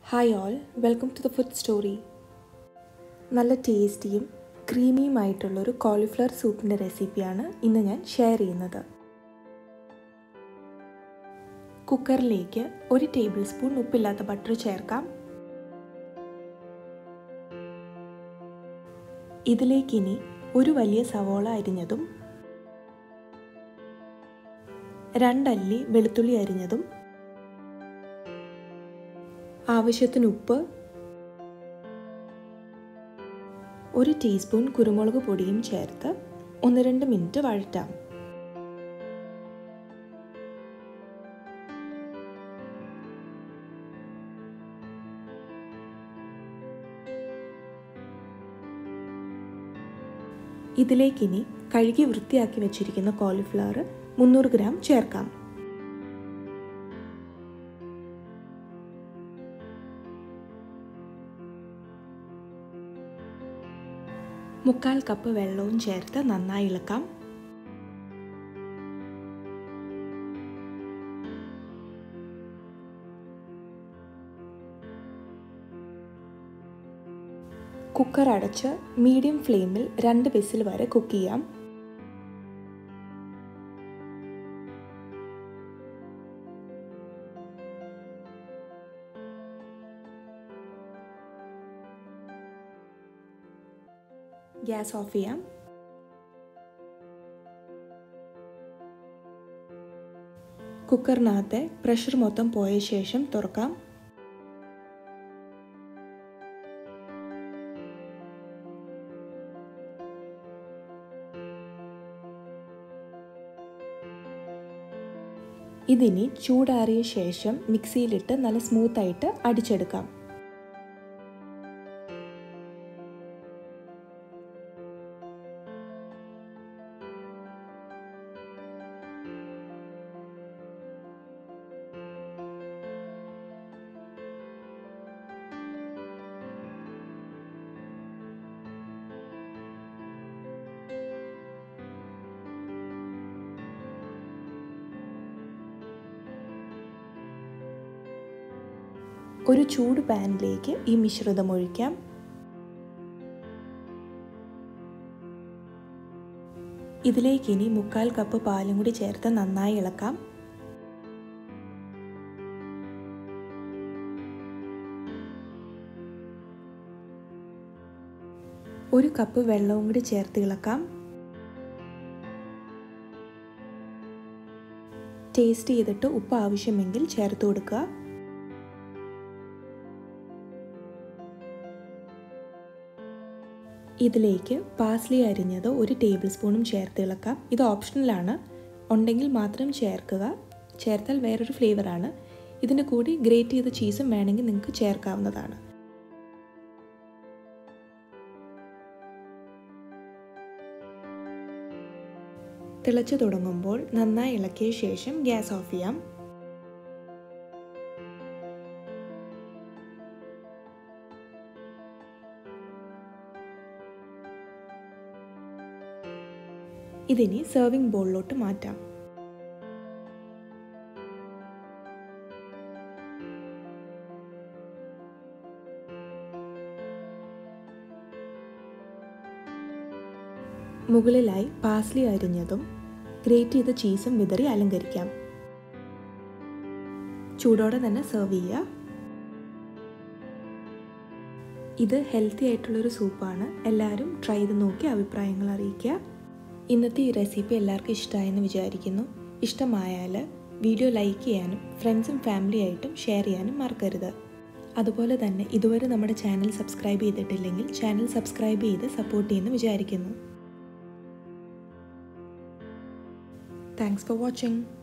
hi all welcome to the food story നല്ല ടേസ്റ്റിയും ക്രീമിയുമായിട്ടുള്ളൊരു cauliflower സൂപ്പിൻ്റെ റെസിപ്പിയാണ് ഇന്ന് ഞാൻ ഷെയർ ചെയ്യുന്നത് കുക്കറിലേക്ക് ഒരു ടേബിൾ സ്പൂൺ ഉപ്പില്ലാത്ത ബട്ടർ ചേർക്കാം ഇതിലേക്കിനി ഒരു വലിയ സവോള അരിഞ്ഞതും രണ്ടല്ലി വെളുത്തുള്ളി അരിഞ്ഞതും ആവശ്യത്തിന് ഉപ്പ് ഒരു ടീസ്പൂൺ കുരുമുളക് പൊടിയും ചേർത്ത് ഒന്ന് രണ്ട് മിനിറ്റ് വഴറ്റാം ഇതിലേക്കിനി കഴുകി വൃത്തിയാക്കി വെച്ചിരിക്കുന്ന കോളിഫ്ലവർ മുന്നൂറ് ഗ്രാം ചേർക്കാം മുക്കാൽ കപ്പ് വെള്ളവും ചേർത്ത് നന്നായി ഇളക്കാം കുക്കർ അടച്ച് മീഡിയം ഫ്ലെയിമിൽ രണ്ട് വിസിൽ വരെ കുക്ക് ചെയ്യാം ഗ്യാസ് ഓഫ് ചെയ്യാം കുക്കറിനകത്തെ പ്രഷർ മൊത്തം പോയ ശേഷം തുറക്കാം ഇതിനി ചൂടാറിയ ശേഷം മിക്സിയിലിട്ട് നല്ല സ്മൂത്തായിട്ട് അടിച്ചെടുക്കാം ഒരു ചൂട് പാനിലേക്ക് ഈ മിശ്രിതം ഒഴിക്കാം ഇതിലേക്ക് ഇനി മുക്കാൽ കപ്പ് പാലും കൂടി ചേർത്ത് നന്നായി ഇളക്കാം ഒരു കപ്പ് വെള്ളവും കൂടി ചേർത്ത് ഇളക്കാം ടേസ്റ്റ് ചെയ്തിട്ട് ഉപ്പ് ആവശ്യമെങ്കിൽ ചേർത്ത് കൊടുക്കുക ഇതിലേക്ക് പാസ്ലി അരിഞ്ഞത് ഒരു ടേബിൾ സ്പൂണും ചേർത്ത് ഇളക്കാം ഇത് ഓപ്ഷണലാണ് ഉണ്ടെങ്കിൽ മാത്രം ചേർക്കുക ചേർത്താൽ വേറൊരു ഫ്ലേവറാണ് ഇതിൻ്റെ കൂടി ഗ്രേറ്റ് ചെയ്ത ചീസും വേണമെങ്കിൽ നിങ്ങൾക്ക് ചേർക്കാവുന്നതാണ് തിളച്ചു തുടങ്ങുമ്പോൾ നന്നായി ഇളക്കിയ ശേഷം ഗ്യാസ് ഓഫ് ചെയ്യാം ഇതിനി സെർവിംഗ് ബോളിലോട്ട് മാറ്റാം മുകളിലായി പാസ്ലി അരിഞ്ഞതും ഗ്രേറ്റ് ചെയ്ത ചീസും വിതറി അലങ്കരിക്കാം ചൂടോടെ തന്നെ സെർവ് ചെയ്യുക ഇത് ഹെൽത്തി ആയിട്ടുള്ളൊരു സൂപ്പാണ് എല്ലാവരും ട്രൈ ചെയ്ത് നോക്കി അഭിപ്രായങ്ങൾ അറിയിക്കുക ഇന്നത്തെ ഈ റെസിപ്പി എല്ലാവർക്കും ഇഷ്ടമായെന്ന് വിചാരിക്കുന്നു ഇഷ്ടമായാൽ വീഡിയോ ലൈക്ക് ചെയ്യാനും ഫ്രണ്ട്സും ഫാമിലി ആയിട്ടും ഷെയർ ചെയ്യാനും മറക്കരുത് അതുപോലെ തന്നെ ഇതുവരെ നമ്മുടെ ചാനൽ സബ്സ്ക്രൈബ് ചെയ്തിട്ടില്ലെങ്കിൽ ചാനൽ സബ്സ്ക്രൈബ് ചെയ്ത് സപ്പോർട്ട് ചെയ്യുമെന്ന് വിചാരിക്കുന്നു താങ്ക്സ് ഫോർ വാച്ചിങ്